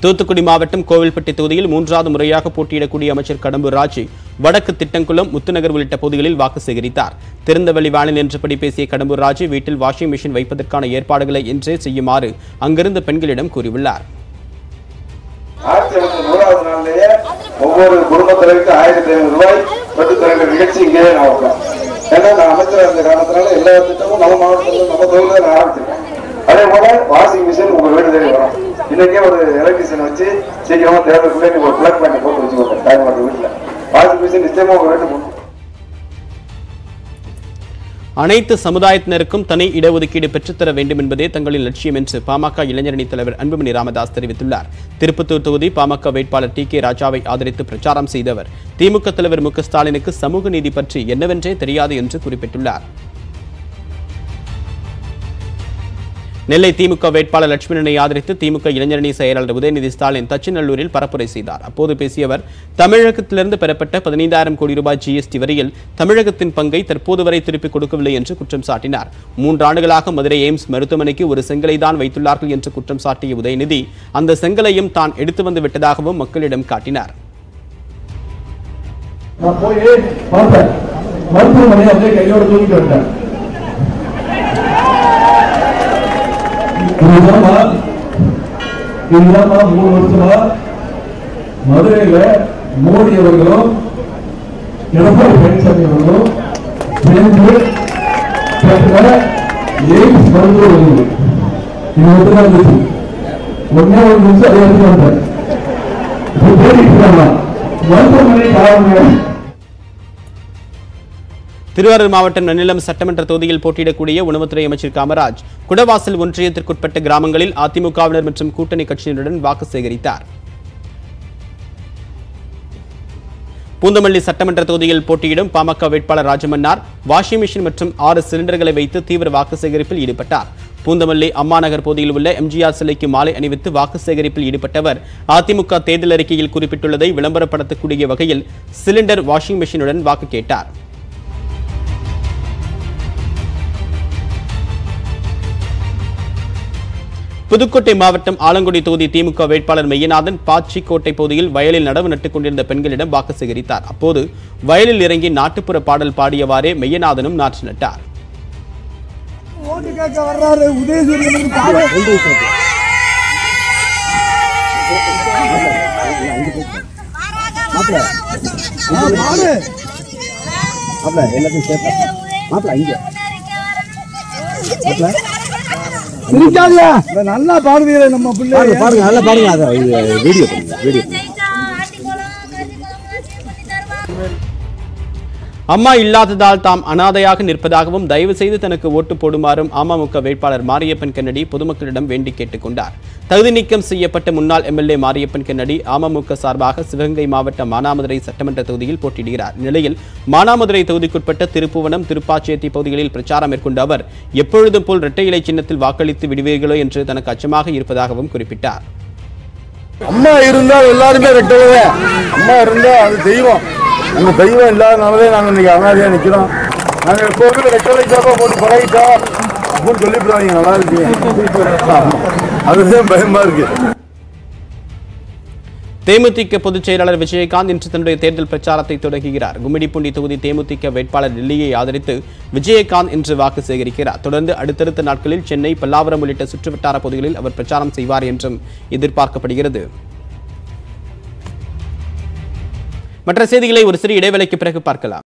தூத்துக்குடி மாவட்டம் கோவில்பட்டி தொகுதியில் மூன்றாவது முறையாக போட்டியிடக்கூடிய அமைச்சர் கடம்பூர் ராஜு வடக்கு திட்டங்குளம் முத்துநகர் உள்ளிட்ட பகுதிகளில் வாக்கு சேகரித்தார் திறந்தவெளி வானில் நின்றபடி பேசிய கடம்பூர் ராஜு வீட்டில் வாஷிங் மிஷின் வைப்பதற்கான ஏற்பாடுகளை இன்றே செய்யுமாறு அங்கிருந்த பெண்களிடம் கூறியுள்ளார் ஆயிரத்தி எழுநூத்தி நூறாவது நாள்லயே ஒவ்வொரு குடும்ப தலைவருக்கும் ஆயிரத்தி ஐநூறு ரூபாய் பெற்று தரேன் நிகழ்ச்சி இங்கே நான் வைப்பேன் ஏன்னா நான் அமைச்சர் இருந்த காரணத்தினால எல்லா திட்டமும் நம்ம மாவட்டத்தில் நம்ம தொகுதியில் நான் ஆரம்பிச்சிருக்கேன் அதே போல வாஷிங் மிஷின் உங்க வீடு தேடி வரும் இன்னைக்கே ஒரு எலக்ட்ரிஷியன் வச்சு சீக்கிரமா தேர்தலுக்குள்ளே நீங்க ஒரு பிளக் பண்ணி போட்டு வச்சுக்கோங்க தாய்மாட்டு வீட்டுல வாஷிங் மிஷின் நிச்சயமா உங்க வீட்டு முன் அனைத்து சமுதாயத்தினருக்கும் தனி இடஒதுக்கீடு பெற்றுத்தர வேண்டும் என்பதே தங்களின் லட்சியம் என்று பாமக இளைஞரணி தலைவர் அன்புமணி ராமதாஸ் தெரிவித்துள்ளார் திருப்பத்தூர் தொகுதி பாமக வேட்பாளர் டி கே ராஜாவை ஆதரித்து பிரச்சாரம் செய்தவர் திமுக தலைவர் மு க ஸ்டாலினுக்கு சமூக நீதி பற்றி என்னவென்றே தெரியாது என்று குறிப்பிட்டுள்ளார் நெல்லை திமுக வேட்பாளர் லட்சுமணனை ஆதரித்து திமுக இளைஞரணி செயலாளர் உதயநிதி ஸ்டாலின் தச்சநல்லூரில் பரப்புரை செய்தார் அப்போது பேசிய அவர் தமிழகத்திலிருந்து பெறப்பட்ட பதினைந்தாயிரம் கோடி ரூபாய் ஜிஎஸ்டி வரியில் தமிழகத்தின் பங்கை தற்போது வரை திருப்பிக் கொடுக்கவில்லை என்று குற்றம் சாட்டினார் மூன்று ஆண்டுகளாக மதுரை எய்ம்ஸ் மருத்துவமனைக்கு ஒரு செங்கலை தான் வைத்துள்ளார்கள் என்று குற்றம் சாட்டிய உதயநிதி அந்த செங்கலையும் தான் எடுத்து வந்து விட்டதாகவும் மக்களிடம் காட்டினார் நான் போய் பார்த்தேன் மருத்துவமனை அப்படியே கையோட தூக்கிட்டு வந்தேன் இதுதாம்மா இதுதாம்மா மூணு வருஷமா மதுரையில மோடி அவர்களும் எடப்பாடி பழனிசாமி அவர்களும் சேர்ந்து கட்டின எய்ம்ஸ் மருத்துவ வகுப்பு இது மட்டும் தான் இருந்துச்சு ஒன்னே ஒரு நிமிஷம் அதை எடுத்து வந்தேன் இப்போ தேடிட்டு இருக்காங்க மருத்துவமனை காரணம் திருவாரூர் மாவட்டம் நன்னிலம் சட்டமன்ற தொகுதியில் போட்டியிடக்கூடிய உணவுத்துறை அமைச்சர் காமராஜ் குடவாசல் ஒன்றியத்திற்குட்பட்ட கிராமங்களில் அதிமுகவினர் மற்றும் கூட்டணி கட்சியினருடன் வாக்கு சேகரித்தார் பூந்தமல்லி சட்டமன்ற தொகுதியில் போட்டியிடும் பாமக வேட்பாளர் ராஜமன்னார் வாஷிங் மிஷின் மற்றும் ஆறு சிலிண்டர்களை வைத்து தீவிர வாக்கு சேகரிப்பில் ஈடுபட்டார் பூந்தமல்லி அம்மாநகர் பகுதியில் உள்ள எம்ஜிஆர் சிலைக்கு மாலை அணிவித்து வாக்கு சேகரிப்பில் ஈடுபட்டவர் அதிமுக தேர்தல் அறிக்கையில் குறிப்பிட்டுள்ளதை விளம்பரப்படுத்தக்கூடிய வகையில் சிலிண்டர் வாஷிங் மிஷினுடன் வாக்கு கேட்டார் புதுக்கோட்டை மாவட்டம் ஆலங்குடி தொகுதி திமுக வேட்பாளர் மெய்யநாதன் பாச்சிக்கோட்டை பகுதியில் வயலில் நடவு நட்டுக் கொண்டிருந்த பெண்களிடம் வாக்கு சேகரித்தார் அப்போது வயலில் இறங்கி நாட்டுப்புற பாடல் பாடியவாறே மெய்யநாதனும் நாற்று நட்டார் ஓட்டு கேட்க வர்றாரு உதயசூரியனுக்கு பாரு பாரு சிரிக்காதியா நல்லா பாடுவீர நம்ம பிள்ளை பாருங்க நல்லா பாருங்க அதை வீடியோ பண்ணுங்க வீடியோ அம்மா இல்லாததால் தாம் அனாதையாக நிற்பதாகவும் தயவு செய்து தனக்கு ஓட்டு போடுமாறும் அமமுக வேட்பாளர் மாரியப்பன் கென்னடி பொதுமக்களிடம் வேண்டி கேட்டுக் கொண்டார் தகுதி நீக்கம் செய்யப்பட்ட முன்னாள் எம்எல்ஏ மாரியப்பன் கென்னடி அமமுக சார்பாக சிவகங்கை மாவட்ட மானாமதுரை சட்டமன்ற தொகுதியில் போட்டியிடுகிறார் இந்நிலையில் மானாமதுரை தொகுதிக்குட்பட்ட திருப்புவனம் திருப்பாச்சேத்தி பகுதிகளில் பிரச்சாரம் மேற்கொண்ட அவர் எப்பொழுதும் போல் இரட்டை இலை சின்னத்தில் வாக்களித்து விடுவீர்களோ என்று தனக்கு அச்சமாக இருப்பதாகவும் குறிப்பிட்டார் அம்மா இருந்தா எல்லாருமே ரெட்டவே அம்மா இருந்தா அது தெய்வம் அந்த தெய்வம் இல்லாதனாலவே நாங்க இன்னைக்கு அனாதையா நிக்கிறோம் நாங்க எப்போதுமே ரெட்டலை சாப்பா போட்டு பழகிட்டோம் அப்படின்னு சொல்லிவிடுவாங்க நல்லா இருக்கீங்க அதுதான் பயமா இருக்கு தேமுதிக பொதுச் செயலாளர் விஜயகாந்த் இன்று தன்னுடைய தேர்தல் பிரச்சாரத்தை தொடங்குகிறார் கும்மிடிப்பூண்டி தொகுதி தேமுதிக வேட்பாளர் டெல்லியை ஆதரித்து விஜயகாந்த் இன்று வாக்கு சேகரிக்கிறார் தொடர்ந்து அடுத்தடுத்த நாட்களில் சென்னை பல்லாவரம் உள்ளிட்ட சுற்றுவட்டார பகுதிகளில் அவர் பிரச்சாரம் செய்வார் என்றும் எதிர்பார்க்கப்படுகிறது மற்ற செய்திகளை ஒரு சிறு இடைவேளைக்கு பிறகு பார்க்கலாம்